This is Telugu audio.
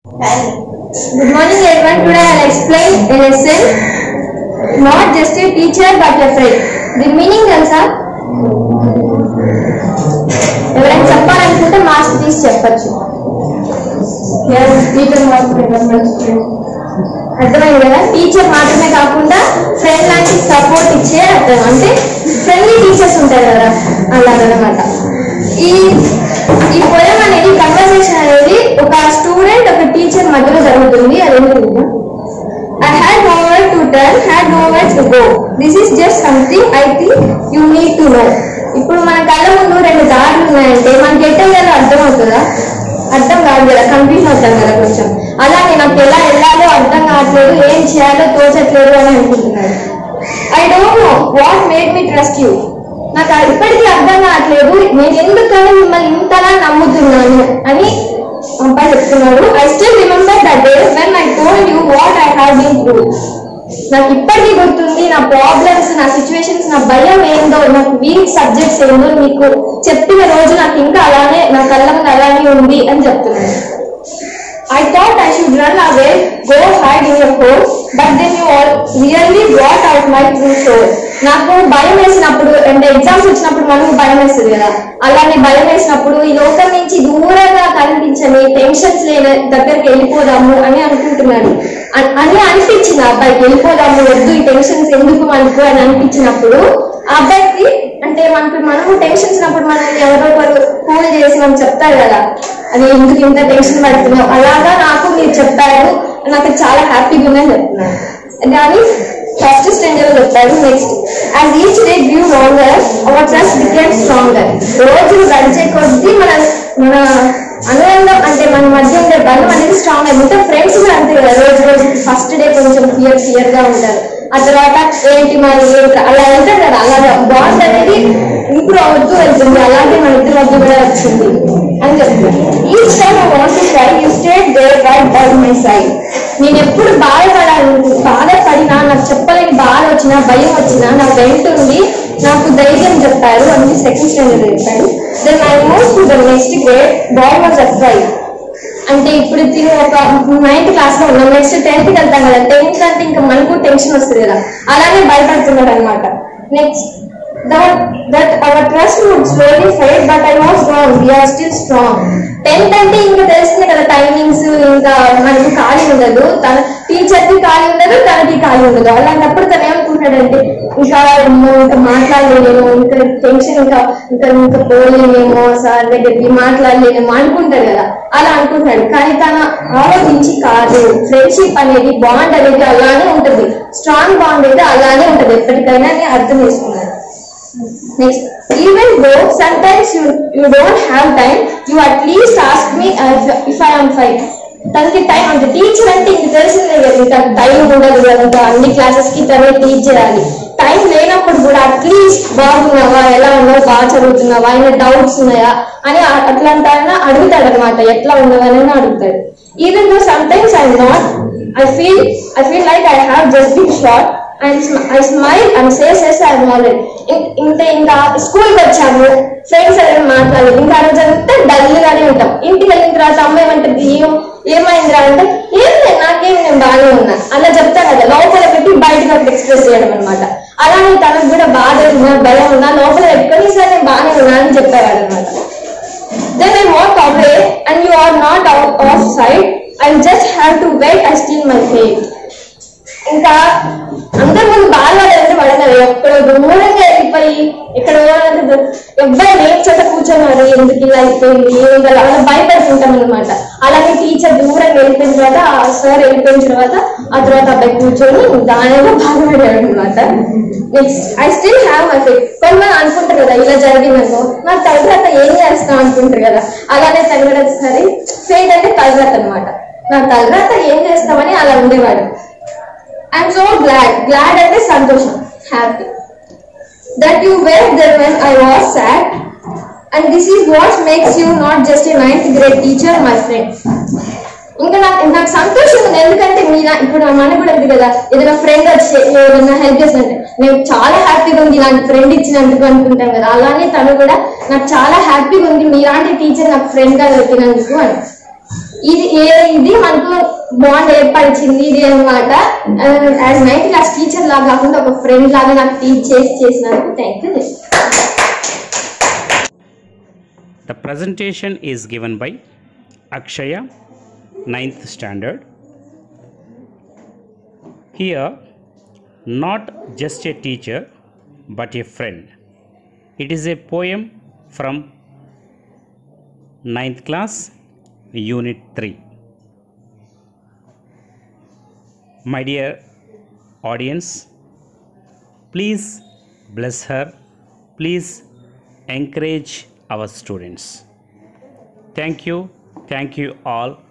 Good morning everyone. Today I will explain a lesson. Not just a teacher but a friend. The meaning తెలుసా ఎవరైనా చెప్పాలనుకుంటే మాస్క్ తీసి చెప్పచ్చు టీచర్ అర్థమైంది కదా టీచర్ మాత్రమే కాకుండా ఫ్రెండ్ లాంటి సపోర్ట్ ఇచ్చే అర్థం అంటే ఫ్రెండ్లీ టీచర్స్ ఉంటారు కదా అలాగనమాట ఈ ఈ పొలం అనేది కన్వర్సేషన్ అనేది ఒక స్టూడెంట్ ఒక టీచర్ మధ్యలో జరుగుతుంది అదేంటి I had nowhere to turn, had nowhere to go. This is just something I think you need to know. ఇప్పుడు మన కళ్ళ ముందు రెండు దారులు ఉన్నాయంటే మనకి ఎట్ట వెళ్ళాలో అర్థం అవుతుందా అర్థం కాదు కదా కన్ఫ్యూజన్ అవుతాం కదా కొంచెం అలాగే నాకు ఎలా వెళ్ళాలో అర్థం కావట్లేదు ఏం చేయాలో తోచట్లేదు అని అనుకుంటున్నాను I don't know what made me trust you నాకు అది ఇప్పటికీ అర్థం కావట్లేదు నేను ఎందుకని మిమ్మల్ని ఇంతలా నమ్ముతున్నాను అని అబ్బాయి చెప్తున్నాడు I still remember that day when I told you what I have been through నాకు ఇప్పటికీ గుర్తుంది నా ప్రాబ్లమ్స్ నా సిచ్యువేషన్స్ నా భయం ఏందో నాకు వీక్ సబ్జెక్ట్స్ ఏందో మీకు చెప్పిన రోజు నాకు ఇంకా అలానే నా కళ్ళ ముందు అలానే ఉంది అని చెప్తున్నాను I thought I should run away, go hide in your hole, but then you all really brought out my true soul. నాకు భయం వేసినప్పుడు అంటే ఎగ్జామ్స్ వచ్చినప్పుడు మనకు భయం వేస్తుంది కదా అలానే భయం వేసినప్పుడు ఈ లోకం నుంచి దూరంగా కనిపించని టెన్షన్స్ లేని దగ్గరికి వెళ్ళిపోదాము అని అనుకుంటున్నాడు అ- అని అనిపించింది ఆ అబ్బాయికి వెళ్ళిపోదాము వద్దు ఈ టెన్షన్స్ ఎందుకు మనకు అని అనిపించినప్పుడు ఆ అబ్బాయికి అంటే మనకు మనము టెన్షన్స్ ఉన్నప్పుడు మనల్ని ఎవరో ఒకరు కూల్ చేసి మనం చెప్తారు కదా అది ఎందుకు ఇంత టెన్షన్ పడుతున్నావు అలాగా నాకు మీరు చెప్పారు నాకు చాలా హ్యాపీగా ఉందని చెప్తున్నాను దాని ఫస్ట్ స్టేంజర్ చెప్పారు నెక్స్ట్ యాజ్ ఈచ్ డే డ్యూ longer our trust became stronger రోజులు గడిచే కొద్దీ మన మన అనుబంధం అంటే మన మధ్య ఉండే బంధం అనేది స్ట్రాంగ్ అయింది ఇంకా ఫ్రెండ్స్ కూడా అంతే కదా రోజు రోజు ఫస్ట్ డే కొంచెం క్లియర్ క్లియర్ గా ఉంటారు ఆ తర్వాత ఏంటి మరి ఏంటి అలా వెళ్తారు కదా అలా బాండ్ అనేది ఇంప్రూవ్ అవుతూ వెళ్తుంది అలాగే మన ఇద్దరి మధ్య కూడా వచ్చింది అని చెప్తున్నాను each time I want to cry you stayed there right by my side నేను ఎప్పుడు బాధపడాలి బాధపడినా నాకు చెప్పలేని బాధ వచ్చినా భయం వచ్చినా నా వెంట ఉండి నాకు ధైర్యం చెప్పారు అని సెకండ్ స్టాండర్డ్ చెప్పాడు then I move to the next grade boy was afraid అంటే ఇప్పుడు తిని ఒక నైన్త్ క్లాస్ లో ఉన్నాం నెక్స్ట్ టెన్త్ కి వెళ్తాం కదా టెన్త్ అంటే ఇంకా మనకు టెన్షన్ వస్తుంది కదా అలానే భయపడుతున్నాడు అనమాట next that our trust would slowly fade but I was wrong we're still strong tenth అంటే ఇంకా తెలుస్తుంది కదా టైమింగ్స్ ఇంకా మనకు ఖాళీ ఉండదు తన టీచర్ కి ఖాళీ ఉండదు తనకి ఖాళీ ఉండదు అలాంటప్పుడు తను ఏమనుకుంటాడంటే ఇంకా అమ్మో, ఇంకా మాట్లాడలేనేమో ఇంకా టెన్షన్ ఇంకా ఇంకా ఇంకా పోలేనేమో సార్ దగ్గరికి మాట్లాడలేనేమో అనుకుంటాడు కదా అలా అనుకుంటాడు కానీ తన ఆలోచించి కాదు ఫ్రెండ్షిప్ అనేది బాండ్ అనేది అలానే ఉంటుంది స్ట్రాంగ్ బాండ్ అయితే అలానే ఉంటుంది ఎప్పటికైనా అని అర్థం చేసుకున్నాడు next even though sometimes you you don't have time you at least ask me if I am fine తనకి టైం అంటే టీచర్ అంటే ఇంక తెలిసిందే కదా ఇంకా టైం ఉండదు కదా ఇంకా అన్ని క్లాసెస్ కి తనే టీచ్ చేయాలి టైం లేనప్పుడు కూడా అట్లీస్ట్ బాగున్నావా ఎలా ఉన్నావు బాగా చదువుతున్నావా అయినా డౌట్స్ ఉన్నాయా అని అ- అట్లాంటి ఆయన అడుగుతాడు అనమాట ఎట్లా ఉన్నావని అడుగుతాడు even though sometimes I not I feel I feel like I have just been short and I smile and says yes I knowledge ఇంత ఇంకా స్కూల్కి వచ్చాము ఫ్రెండ్స్ ఎవరైనా మాట్లాడలేదు ఇంకా ఆ రోజు అంతా డల్ గానే ఉంటాం ఇంటికి వెళ్ళిన తర్వాత అమ్మ ఏమంటుంది ఏం ఏమైందిరా అంటే ఏం లేదు నాకేం నేను బాగానే ఉన్నా అలా చెప్తాను కదా లోపల పెట్టి బయటకు అక్కడ ఎక్స్ప్రెస్ చేయడం అనమాట అలానే తనకు కూడా బాధ ఉన్నా భయం ఉన్నా లోపల పెట్టుకొని సరే నేను బాగానే ఉన్నా అని చెప్పేవాడు అనమాట Then I walk away and you are not out of sight. I'll just have to wait. I still my fate. ఇంకా అందరి ముందు బాధపడాలంటే పడతారు ఎక్కడో దూరంగా వెళ్ళిపోయి ఎక్కడో ఎవ్వరు లేని చోట కూర్చోన్నారు ఎందుకు ఇలా అయిపోయింది ఇంకా అలా భయపడుతుంటాం అనమాట అలాగే టీచర్ దూరంగా వెళ్ళిపోయిన తర్వాత ఆ సార్ వెళ్ళిపోయిన తర్వాత ఆ తర్వాత అబ్బాయి కూర్చొని దానిలో బాధపడాడు అనమాట next I still have my faith కొంతమంది అనుకుంటారు కదా ఇలా జరిగిందనుకో నా తర్వాత ఏం చేస్తాం అనుకుంటారు కదా అలానే తగ్గడం సరే ఫేట్ అంటే తలరాత అనమాట నా తలరాత ఏం చేస్తామని అలా ఉండేవాడు ఐఎమ్ సో గ్లాడ్ గ్లాడ్ అంటే సంతోషం happy that you were there when I was sad and this is what makes you not just a ninth grade teacher my friend ఇంకా నాకు నాకు సంతోషం ఉంది ఎందుకంటే మీ ఇప్పుడు మన కూడా ఉంది కదా ఏదైనా ఫ్రెండ్ వచ్చి ఏదైనా హెల్ప్ చేసినట్టు నేను చాలా హ్యాపీగా ఉంది ఇలాంటి ఫ్రెండ్ ఇచ్చినందుకు అనుకుంటాం కదా అలానే తను కూడా నాకు చాలా హ్యాపీగా ఉంది మీలాంటి టీచర్ నాకు ఫ్రెండ్ గా దొరికినందుకు అని ఇది ఏ ఇది మనకు బాండ్ ఏర్పరిచింది ఇది అనమాట యాజ్ నైన్త్ క్లాస్ టీచర్ లాగా కాకుండా ఒక ఫ్రెండ్ లాగా నాకు టీచ్ చేసి చేసినందుకు thank you The presentation is given by Akshaya, 9th standard. Here, not just a teacher, but a friend. It is a poem from 9th class, Unit 3. My dear audience, please bless her, please encourage our students. Thank you, thank you all